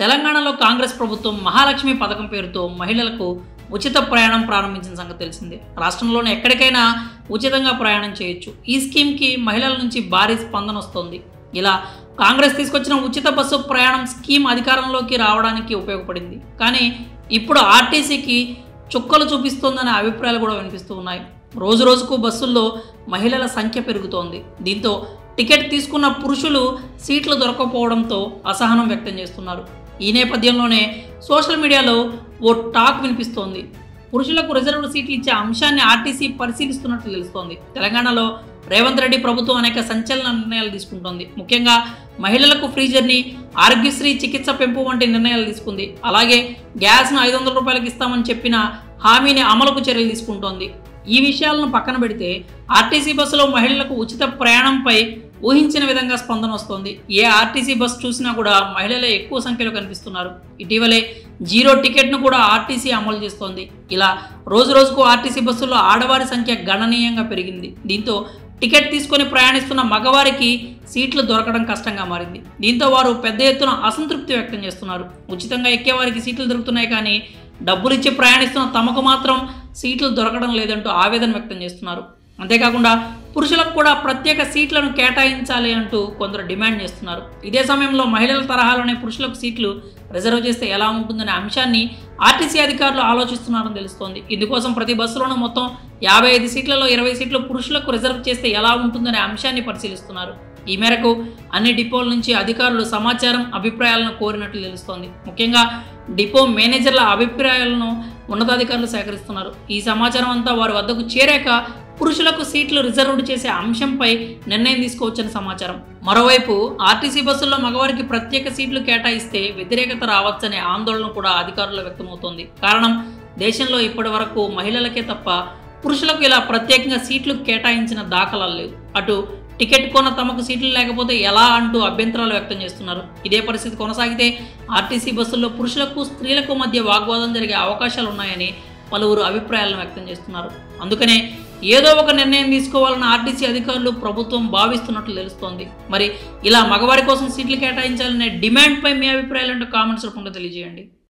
తెలంగాణలో కాంగ్రెస్ ప్రభుత్వం మహాలక్ష్మి పథకం పేరుతో మహిళలకు ఉచిత ప్రయాణం ప్రారంభించిన సంగతి తెలిసిందే రాష్ట్రంలోని ఎక్కడికైనా ఉచితంగా ప్రయాణం చేయొచ్చు ఈ స్కీమ్కి మహిళల నుంచి భారీ స్పందన వస్తోంది ఇలా కాంగ్రెస్ తీసుకొచ్చిన ఉచిత బస్సు ప్రయాణం స్కీమ్ అధికారంలోకి రావడానికి ఉపయోగపడింది కానీ ఇప్పుడు ఆర్టీసీకి చుక్కలు చూపిస్తోందనే అభిప్రాయాలు కూడా వినిపిస్తూ ఉన్నాయి రోజు రోజుకు బస్సుల్లో మహిళల సంఖ్య పెరుగుతోంది దీంతో టికెట్ తీసుకున్న పురుషులు సీట్లు దొరకకపోవడంతో అసహనం వ్యక్తం చేస్తున్నారు ఈ నేపథ్యంలోనే సోషల్ మీడియాలో ఓ టాక్ వినిపిస్తోంది పురుషులకు రిజర్వ్డ్ సీట్లు ఇచ్చే అంశాన్ని ఆర్టీసీ పరిశీలిస్తున్నట్లు తెలుస్తోంది తెలంగాణలో రేవంత్ రెడ్డి ప్రభుత్వం అనేక సంచలన నిర్ణయాలు తీసుకుంటోంది ముఖ్యంగా మహిళలకు ఫ్రీ జర్నీ ఆరోగ్యశ్రీ చికిత్స పెంపు వంటి నిర్ణయాలు తీసుకుంది అలాగే గ్యాస్ను ఐదు వందల రూపాయలకు ఇస్తామని చెప్పిన హామీని అమలుకు చర్యలు తీసుకుంటోంది ఈ విషయాలను పక్కన పెడితే ఆర్టీసీ బస్సులో మహిళలకు ఉచిత ప్రయాణంపై ఊహించిన విధంగా స్పందన వస్తోంది ఏ ఆర్టీసీ బస్సు చూసినా కూడా మహిళలే ఎక్కువ సంఖ్యలో కనిపిస్తున్నారు ఇటీవలే జీరో టికెట్ను కూడా ఆర్టీసీ అమలు చేస్తోంది ఇలా రోజు రోజుకు ఆర్టీసీ బస్సుల్లో ఆడవారి సంఖ్య గణనీయంగా పెరిగింది దీంతో టికెట్ తీసుకొని ప్రయాణిస్తున్న మగవారికి సీట్లు దొరకడం కష్టంగా మారింది దీంతో వారు పెద్ద ఎత్తున అసంతృప్తి వ్యక్తం చేస్తున్నారు ఉచితంగా ఎక్కేవారికి సీట్లు దొరుకుతున్నాయి కానీ డబ్బులు ఇచ్చి ప్రయాణిస్తున్న తమకు మాత్రం సీట్లు దొరకడం లేదంటూ ఆవేదన వ్యక్తం చేస్తున్నారు అంతేకాకుండా పురుషులకు కూడా ప్రత్యేక సీట్లను కేటాయించాలి అంటూ కొందరు డిమాండ్ చేస్తున్నారు ఇదే సమయంలో మహిళల తరహాలోనే పురుషులకు సీట్లు రిజర్వ్ చేస్తే ఎలా ఉంటుందనే అంశాన్ని ఆర్టీసీ అధికారులు ఆలోచిస్తున్నారని తెలుస్తోంది ఇందుకోసం ప్రతి బస్సులోనూ మొత్తం యాభై ఐదు సీట్లలో ఇరవై సీట్లు పురుషులకు రిజర్వ్ చేస్తే ఎలా ఉంటుందనే అంశాన్ని పరిశీలిస్తున్నారు ఈ మేరకు అన్ని డిపోల నుంచి అధికారులు సమాచారం అభిప్రాయాలను కోరినట్లు తెలుస్తోంది ముఖ్యంగా డిపో మేనేజర్ల అభిప్రాయాలను ఉన్నతాధికారులు సేకరిస్తున్నారు ఈ సమాచారం అంతా వారి వద్దకు చేరాక పురుషులకు సీట్లు రిజర్వ్డ్ చేసే అంశంపై నిర్ణయం తీసుకోవచ్చని సమాచారం మరోవైపు ఆర్టీసీ బస్సుల్లో మగవారికి ప్రత్యేక సీట్లు కేటాయిస్తే వ్యతిరేకత రావచ్చనే ఆందోళన కూడా అధికారులు వ్యక్తమవుతోంది కారణం దేశంలో ఇప్పటి వరకు మహిళలకే తప్ప పురుషులకు ఇలా ప్రత్యేకంగా సీట్లు కేటాయించిన దాఖలాలు లేవు అటు టికెట్ కొన్న తమకు సీట్లు లేకపోతే ఎలా అంటూ అభ్యంతరాలు వ్యక్తం చేస్తున్నారు ఇదే పరిస్థితి కొనసాగితే ఆర్టీసీ బస్సుల్లో పురుషులకు స్త్రీలకు మధ్య వాగ్వాదం జరిగే అవకాశాలు ఉన్నాయని పలువురు అభిప్రాయాలను వ్యక్తం చేస్తున్నారు అందుకనే ఏదో ఒక నిర్ణయం తీసుకోవాలని ఆర్టీసీ అధికారులు ప్రభుత్వం భావిస్తున్నట్లు తెలుస్తోంది మరి ఇలా మగవారి కోసం సీట్లు కేటాయించాలనే డిమాండ్పై మీ అభిప్రాయాలంటూ కామెంట్స్ రూపంలో తెలియజేయండి